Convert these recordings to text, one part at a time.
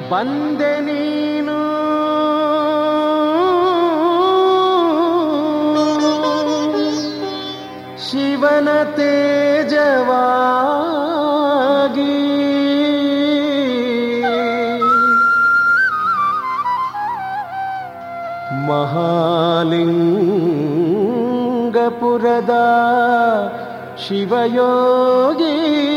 ಬಂದೆ ನೀನು ಶಿವನ ತೇಜವಾಗಿ ಮಹಾಲಿಂಗಪುರದ ಶಿವಯೋಗಿ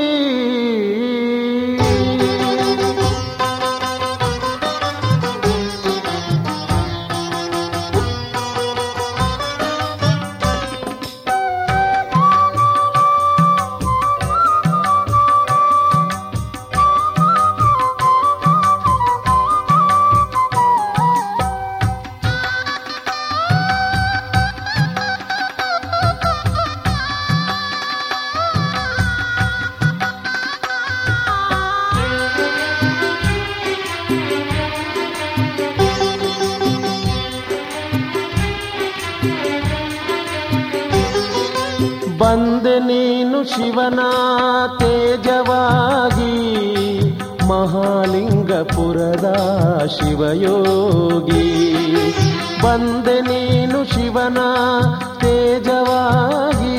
ಬಂದೆ ನೀನು ಶಿವನ ತೇಜವಾಗಿ ಮಹಾಲಿಂಗಪುರದ ಶಿವಯೋಗಿ ಬಂದೆ ನೀನು ಶಿವನ ತೇಜವಾಗಿ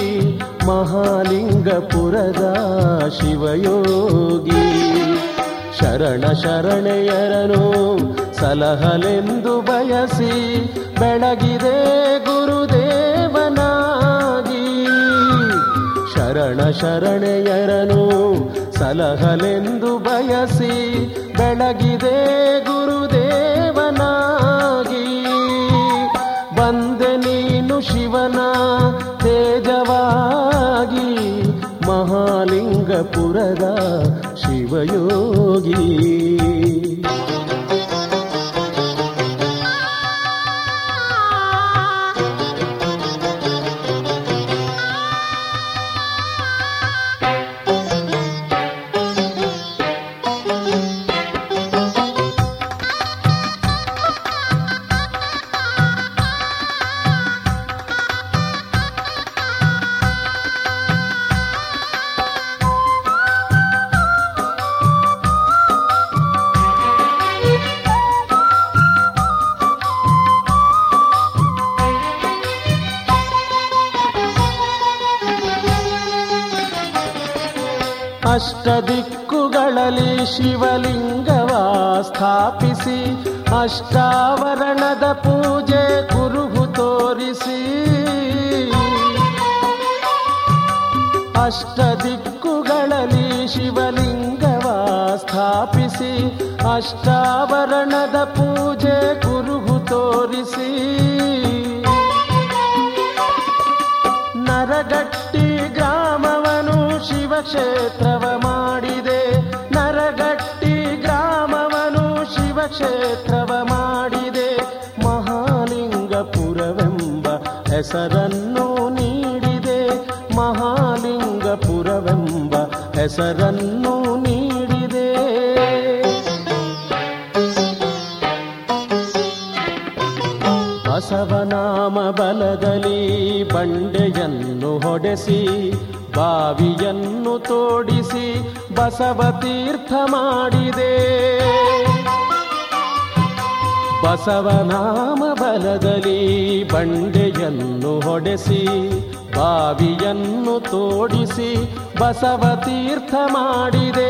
ಮಹಾಲಿಂಗಪುರದ ಶಿವಯೋಗಿ ಶರಣ ಶರಣೆಯರನು ಸಲಹಲೆಂದು ಬಯಸಿ ಬೆಳಗಿದೆ ಗುರುದೇವನಾಗಿ ಶರಣ ಶರಣೆಯರನು ಸಲಹಲೆಂದು ಬಯಸಿ ಬೆಳಗಿದೆ ಗುರುದೇವನಾಗಿ ಬಂದೆ ನೀನು ಶಿವನ ತೇಜವಾಗಿ ಮಹಾಲಿಂಗಪುರದ ಶಿವಯೋಗಿ ಅಷ್ಟದಿಕ್ಕುಗಳಲ್ಲಿ ಶಿವಲಿಂಗವ ಸ್ಥಾಪಿಸಿ ಅಷ್ಟಾವರಣದ ಪೂಜೆ ಕುರುಹು ತೋರಿಸಿ ಅಷ್ಟದಿಕ್ಕುಗಳಲ್ಲಿ ಶಿವಲಿಂಗವ ಸ್ಥಾಪಿಸಿ ಅಷ್ಟಾವರಣದ ಪೂಜೆ ಕುರುಹು ತೋರಿಸಿ ನರಗಟ್ಟಿ ಗ್ರಾಮವನು ಶಿವಕ್ಷೇತ್ರವ ಮಾಡಿದೆ ನರಗಟ್ಟಿ ಗ್ರಾಮವನು ಶಿವಕ್ಷೇತ್ರವ ಮಾಡಿದೆ ಮಹಾಲಿಂಗಪುರವೆಂಬ ಹೆಸರನ್ನು ನೀಡಿದೆ ಮಹಾಲಿಂಗಪುರವೆಂಬ ಹೆಸರನ್ನು ನೀಡಿದೆ ಬಸವನಾಮ ಬಲದಲ್ಲಿ ಬಂಡೆಯನ್ನು ಹೊಡೆಸಿ ಬಾವಿಯನ್ನು ತೋಡಿಸಿ ಬಸವ ತೀರ್ಥ ಮಾಡಿದೆ ಬಸವನಾಮ ಬಲದಲ್ಲಿ ಬಂಡೆಯನ್ನು ಹೊಡೆಸಿ ಬಾವಿಯನ್ನು ತೋಡಿಸಿ ಬಸವ ತೀರ್ಥ ಮಾಡಿದೆ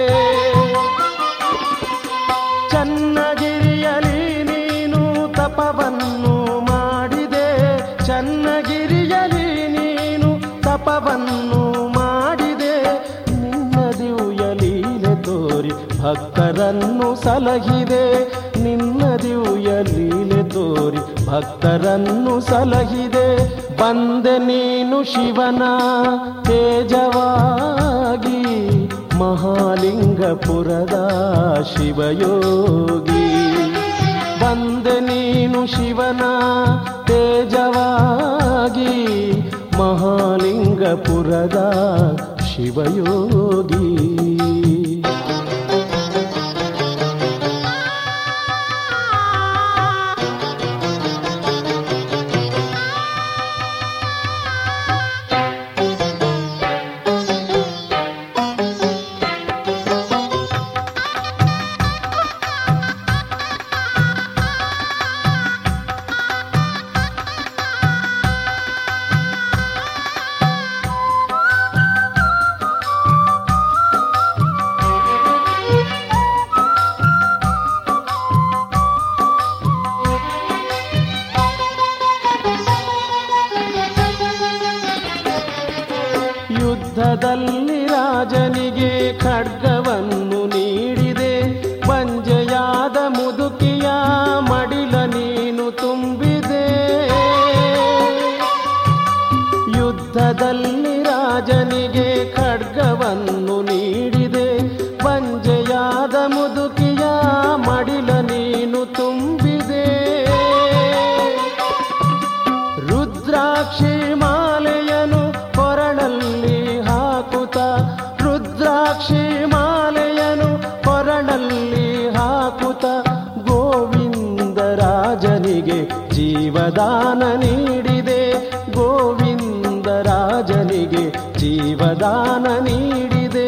ಚನ್ನಗಿರಿಯಲಿ ನೀನು ತಪವನ್ನು ಮಾಡಿದೆ ಚನ್ನಗಿರಿಯಲಿ ನೀನು ತಪವನ್ನು ಮಾಡಿದೆ ನಿನ್ನ ದಿವ್ಯ ಲೀಲೆ ತೋರಿ ಭಕ್ತರನ್ನು ಸಲಹಿದೆ ನಿನ್ನ ದಿವ್ಯ ಲೀಲೆ ತೋರಿ ಭಕ್ತರನ್ನು ಸಲಹಿದೆ ಬಂದೆ ನೀನು ಶಿವನ ತೇಜವಾಗಿ ಮಹಾಲಿಂಗಪುರದ ಶಿವಯೋಗಿ ಬಂದೆ ನೀನು ಶಿವನ ತೇಜವಾಗಿ ಮಹಾಲಿಂಗಪುರದ ಶಿವಯೋಗಿ ಮುದ್ದಾದ ಮುದುಕಿಯ ಮಡಿಲ ನೀನು ತುಂಬಿದೆ ರುದ್ರಾಕ್ಷಿ ಮಾಲೆಯನು ಕೊರಳಲ್ಲಿ ಹಾಕುತ್ತ ರುದ್ರಾಕ್ಷಿ ಮಾಲೆಯನು ಕೊರಳಲ್ಲಿ ಹಾಕುತ್ತ ಗೋವಿಂದ ರಾಜನಿಗೆ ಜೀವದಾನ ನೀಡಿದೆ ಗೋವಿಂದ ರಾಜನಿಗೆ ಜೀವದಾನ ನೀಡಿದೆ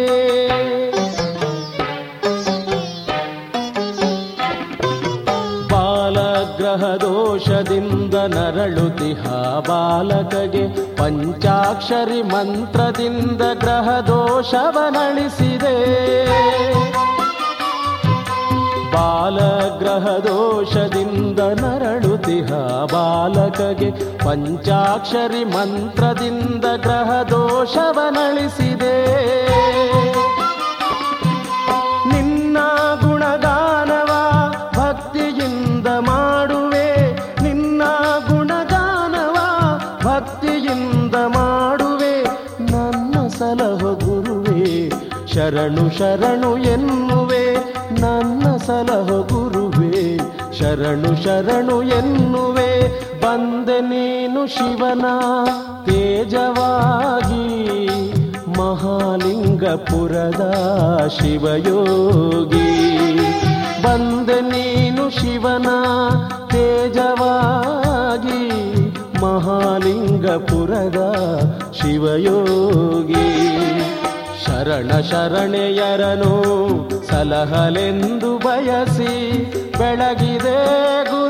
ಬಾಲಗ್ರಹ ದೋಷದಿಂದ ನರಳುತಿಹ ಬಾಲಕಗೆ ಪಂಚಾಕ್ಷರಿ ಮಂತ್ರದಿಂದ ಗ್ರಹ ದೋಷವನಳಿಸಿದೆ ಬಾಲಗ್ರಹ ದೋಷದಿಂದ ನರಳುತಿಹ ಬಾಲಕಗೆ ಪಂಚಾಕ್ಷರಿ ಮಂತ್ರದಿಂದ ಗ್ರಹ ದೋಷವನಳಿಸಿದೆ ನಿನ್ನ ಗುಣಗಾನವ ಭಕ್ತಿಯಿಂದ ಮಾಡುವೆ ನಿನ್ನ ಗುಣಗಾನವ ಭಕ್ತಿಯಿಂದ ಮಾಡುವೆ ನನ್ನ ಸಲಹು ಗುರುವೆ ಶರಣು ಶರಣು ಎನ್ನುವೆ ನನ್ನ ಸಲಹು ಗುರುವೆ ಶರಣು ಶರಣು ಎನ್ನುವೆ ಬಂದೆ ನೀನು ಶಿವನ ತೇಜವಾಗಿ ಮಹಾಲಿಂಗಪುರದ ಶಿವಯೋಗಿ ಬಂದೆ ನೀನು ಶಿವನ ತೇಜವಾಗಿ ಮಹಾಲಿಂಗಪುರದ ಶಿವಯೋಗಿ ಶರಣ ಶರಣೆಯರನು ಸಲಹಲೆಂದು ಬಯಸಿ ಬೆಳಗಿದೆ ಗುರು